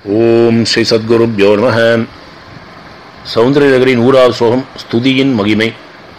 ஓம் ஸ்ரீ சத்குருப்யோ நம சௌந்தரநகரின் ஊராவது ஸ்லோகம் ஸ்துதியின் மகிமை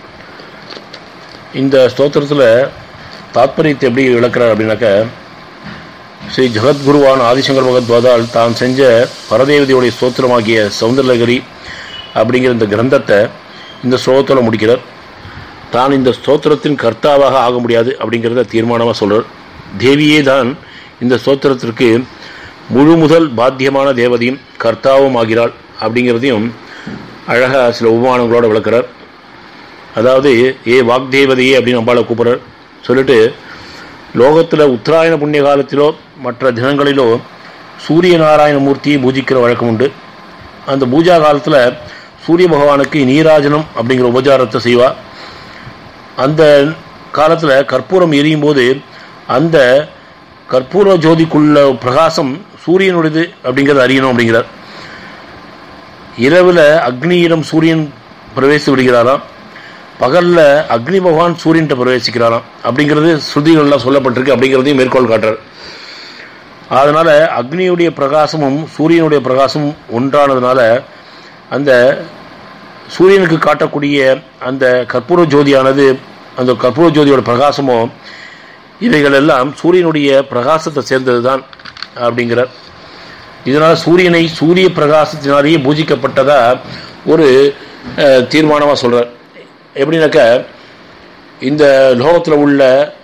இந்த ஸ்தோத்திரத்தில் தாத்பரியத்தை எப்படி விளக்குறார் அப்படின்னாக்க ஸ்ரீ ஜெகத்குருவான் ஆதிசங்கர் பகத்வாதால் தான் செஞ்ச பரதேவதியுடைய ஸ்தோத்திரமாகிய சௌந்தரநகரி அப்படிங்கிற இந்த கிரந்தத்தை இந்த ஸ்லோகத்தில் முடிக்கிறார் தான் இந்த ஸ்தோத்திரத்தின் கர்த்தாவாக ஆக முடியாது அப்படிங்கிறத தீர்மானமாக சொல்கிறார் தேவியே தான் இந்த ஸ்தோத்திரத்திற்கு முழு முதல் பாத்தியமான தேவதையும் கர்த்தாவும் ஆகிறாள் அப்படிங்கிறதையும் அழகாக சில உபமானங்களோட விளக்குறார் அதாவது ஏ வாக்தேவதையே அப்படின்னு அம்பாளை கூப்பிட்றார் சொல்லிட்டு லோகத்தில் உத்தராயண புண்ணிய காலத்திலோ மற்ற தினங்களிலோ சூரிய நாராயண மூர்த்தியை பூஜிக்கிற வழக்கம் உண்டு அந்த பூஜா காலத்தில் சூரிய பகவானுக்கு நீராஜனம் அப்படிங்கிற உபச்சாரத்தை செய்வா அந்த காலத்தில் கற்பூரம் எரியும் போது அந்த கற்பூர ஜோதிக்குள்ள பிரகாசம் சூரியனுடையது அப்படிங்கிறத அறியணும் அப்படிங்கிறார் இரவில் அக்னியிடம் சூரியன் பிரவேசித்து விடுகிறாராம் பகலில் அக்னி பகவான் சூரியன்கிட்ட பிரவேசிக்கிறாராம் அப்படிங்கிறது ஸ்ருதிகள்லாம் சொல்லப்பட்டிருக்கு அப்படிங்கிறதையும் மேற்கோள் காட்டுறார் அதனால் அக்னியுடைய பிரகாசமும் சூரியனுடைய பிரகாசமும் ஒன்றானதுனால அந்த சூரியனுக்கு காட்டக்கூடிய அந்த கற்பூர ஜோதியானது அந்த கற்பூர ஜோதியோட பிரகாசமோ இவைகள் எல்லாம் சூரியனுடைய பிரகாசத்தை சேர்ந்தது தான் அப்படிங்கிறார் இதனால் சூரியனை சூரிய பிரகாசத்தினாலேயே பூஜிக்கப்பட்டதா ஒரு தீர்மானமாக சொல்கிறார் எப்படின்னாக்க இந்த லோகத்தில் உள்ள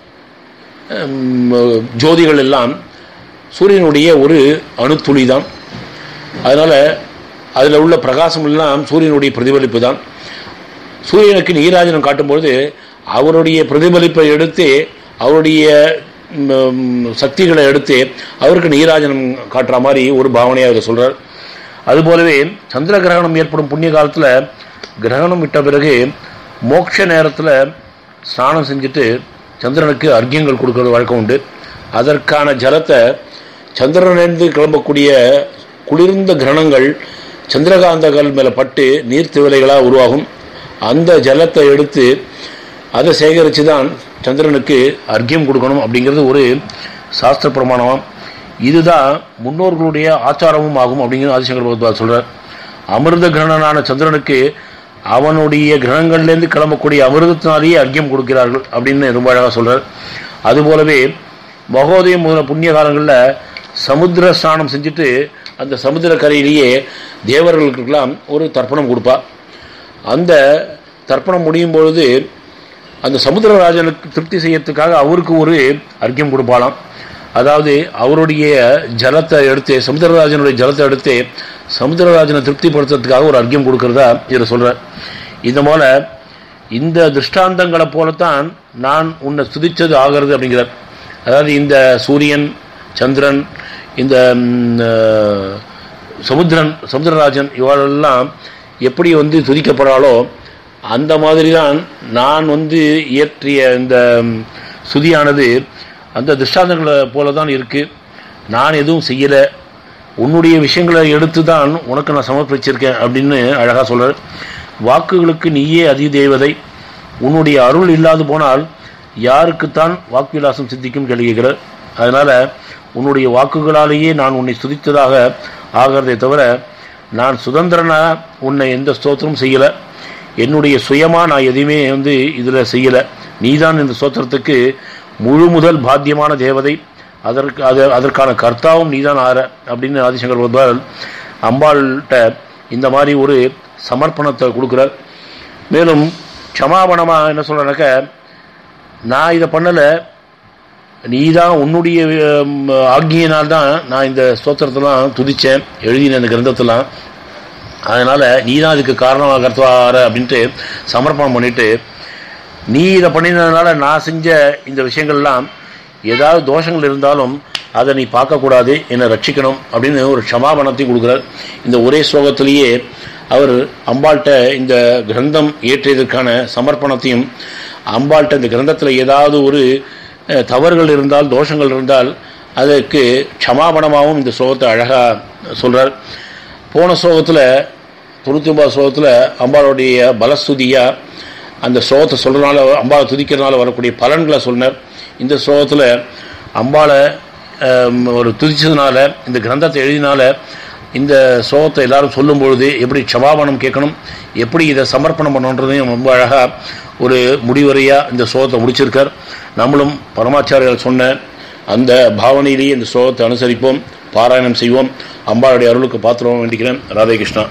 ஜோதிகள் எல்லாம் சூரியனுடைய ஒரு அணுத்துளி தான் அதனால் அதில் உள்ள பிரகாசம் எல்லாம் சூரியனுடைய பிரதிபலிப்பு தான் சூரியனுக்கு நீராஜனம் காட்டும்பொழுது அவருடைய பிரதிபலிப்பை எடுத்து அவருடைய சக்திகளை எடுத்து அவருக்கு நீராஜனம் காட்டுற மாதிரி ஒரு பாவனையாக அவர் சொல்கிறார் அதுபோலவே சந்திர கிரகணம் ஏற்படும் புண்ணிய காலத்தில் கிரகணம் விட்ட பிறகு மோட்ச நேரத்தில் ஸ்நானம் செஞ்சுட்டு சந்திரனுக்கு அர்க்கியங்கள் கொடுக்கறது வழக்கம் உண்டு அதற்கான ஜலத்தை சந்திரனிலிருந்து கிளம்பக்கூடிய குளிர்ந்த கிரணங்கள் சந்திரகாந்தங்கள் மேலே பட்டு நீர்த்திவலைகளாக உருவாகும் அந்த ஜலத்தை எடுத்து அதை சேகரித்து தான் சந்திரனுக்கு அர்க்கியம் கொடுக்கணும் அப்படிங்கிறது ஒரு சாஸ்திர பிரமாணம் இதுதான் முன்னோர்களுடைய ஆச்சாரமும் ஆகும் அப்படிங்கிறது ஆதிசங்கர் பகவத்பாத் சொல்கிறார் அமிர்த கிரகணனான சந்திரனுக்கு அவனுடைய கிரகங்கள்லேருந்து கிளம்பக்கூடிய அமிர்தத்தினாலேயே அர்க்கியம் கொடுக்கிறார்கள் அப்படின்னு ரொம்ப அழகாக சொல்கிறார் அதுபோலவே மகோதயம் முதல புண்ணிய காலங்களில் சமுத்திர ஸ்நானம் செஞ்சுட்டு அந்த சமுத்திர கரையிலேயே தேவர்களுக்கெல்லாம் ஒரு தர்ப்பணம் கொடுப்பா அந்த தர்ப்பணம் முடியும் பொழுது அந்த சமுத்திரராஜனுக்கு திருப்தி செய்யறதுக்காக அவருக்கு ஒரு அர்க்கியம் கொடுப்பாளாம் அதாவது அவருடைய ஜலத்தை எடுத்து சமுத்திரராஜனுடைய ஜலத்தை எடுத்து சமுத்திரராஜனை திருப்திப்படுத்துறதுக்காக ஒரு அர்க்கியம் கொடுக்கறதா இதில் சொல்கிறார் இந்த போல இந்த திருஷ்டாந்தங்களை போலத்தான் நான் உன்னை துதிச்சது ஆகிறது அப்படிங்கிறார் அதாவது இந்த சூரியன் சந்திரன் இந்த சமுத்திரன் சமுத்திரராஜன் இவாளெல்லாம் எப்படி வந்து துதிக்கப்படாலோ அந்த மாதிரி தான் நான் வந்து இயற்றிய இந்த சுதியானது அந்த திருஷ்டாந்தங்களை போல தான் இருக்குது நான் எதுவும் செய்யலை உன்னுடைய விஷயங்களை எடுத்து தான் உனக்கு நான் சமர்ப்பிச்சிருக்கேன் அப்படின்னு அழகாக சொல்கிறார் வாக்குகளுக்கு நீயே அதி தேவதை உன்னுடைய அருள் இல்லாது போனால் யாருக்குத்தான் வாக்கு விலாசம் சித்திக்கும் கேள்விக்கிறார் அதனால் உன்னுடைய வாக்குகளாலேயே நான் உன்னை சுதித்ததாக ஆகிறதே தவிர நான் சுதந்திரனாக உன்னை எந்த ஸ்தோத்திரமும் செய்யலை என்னுடைய சுயமாக நான் எதையுமே வந்து இதில் செய்யலை நீதான் இந்த ஸ்தோத்திரத்துக்கு முழு முதல் பாத்தியமான தேவதை அதற்கு அது அதற்கான கர்த்தாவும் நீதான் ஆற அப்படின்னு ஆதிசங்கர் பகவான் அம்பாள்கிட்ட இந்த மாதிரி ஒரு சமர்ப்பணத்தை கொடுக்குறார் மேலும் க்ஷமாபணமாக என்ன சொல்கிறேன்னாக்க நான் இதை பண்ணலை நீ தான் உன்னுடைய ஆக்கியினால் தான் நான் இந்த ஸ்தோத்திரத்தெல்லாம் துதித்தேன் எழுதின இந்த கிரந்தத்தெல்லாம் அதனால் நீ தான் இதுக்கு காரணமாக கருத்துவார அப்படின்ட்டு சமர்ப்பணம் பண்ணிவிட்டு நீ இதை பண்ணினதுனால நான் செஞ்ச இந்த விஷயங்கள்லாம் ஏதாவது தோஷங்கள் இருந்தாலும் அதை நீ பார்க்கக்கூடாது என்னை ரட்சிக்கணும் அப்படின்னு ஒரு க்ஷமாபணத்தையும் கொடுக்குறார் இந்த ஒரே ஸ்லோகத்திலேயே அவர் அம்பாள்கிட்ட இந்த கிரந்தம் ஏற்றியதற்கான சமர்ப்பணத்தையும் அம்பாள்கிட்ட இந்த கிரந்தத்தில் ஏதாவது ஒரு தவறுகள் இருந்தால் தோஷங்கள் இருந்தால் அதற்கு க்ஷமாபணமாகவும் இந்த ஸ்லோகத்தை அழகாக சொல்கிறார் போன ஸ்லோகத்தில் தொண்ணூற்றி ஒன்பது ஸ்லோகத்தில் அம்பாளுடைய பலஸ்துதியாக அந்த ஸ்லோகத்தை சொல்கிறனால அம்பாளை துதிக்கிறதுனால வரக்கூடிய பலன்களை சொன்னார் இந்த ஸ்லோகத்தில் அம்பாளை ஒரு துதிச்சதுனால இந்த கிரந்தத்தை எழுதினால இந்த சோகத்தை எல்லாரும் சொல்லும் பொழுது எப்படி க்ஷமாபணம் கேட்கணும் எப்படி இதை சமர்ப்பணம் பண்ணணுன்றதையும் ரொம்ப அழகாக ஒரு முடிவுரையாக இந்த சோகத்தை முடிச்சிருக்கார் நம்மளும் பரமாச்சாரியர்கள் சொன்ன அந்த பாவனையிலேயே இந்த சோகத்தை அனுசரிப்போம் பாராயணம் செய்வோம் அம்பாளுடைய அருளுக்கு பாத்திரம் வேண்டிக்கிறேன் ராதே கிருஷ்ணா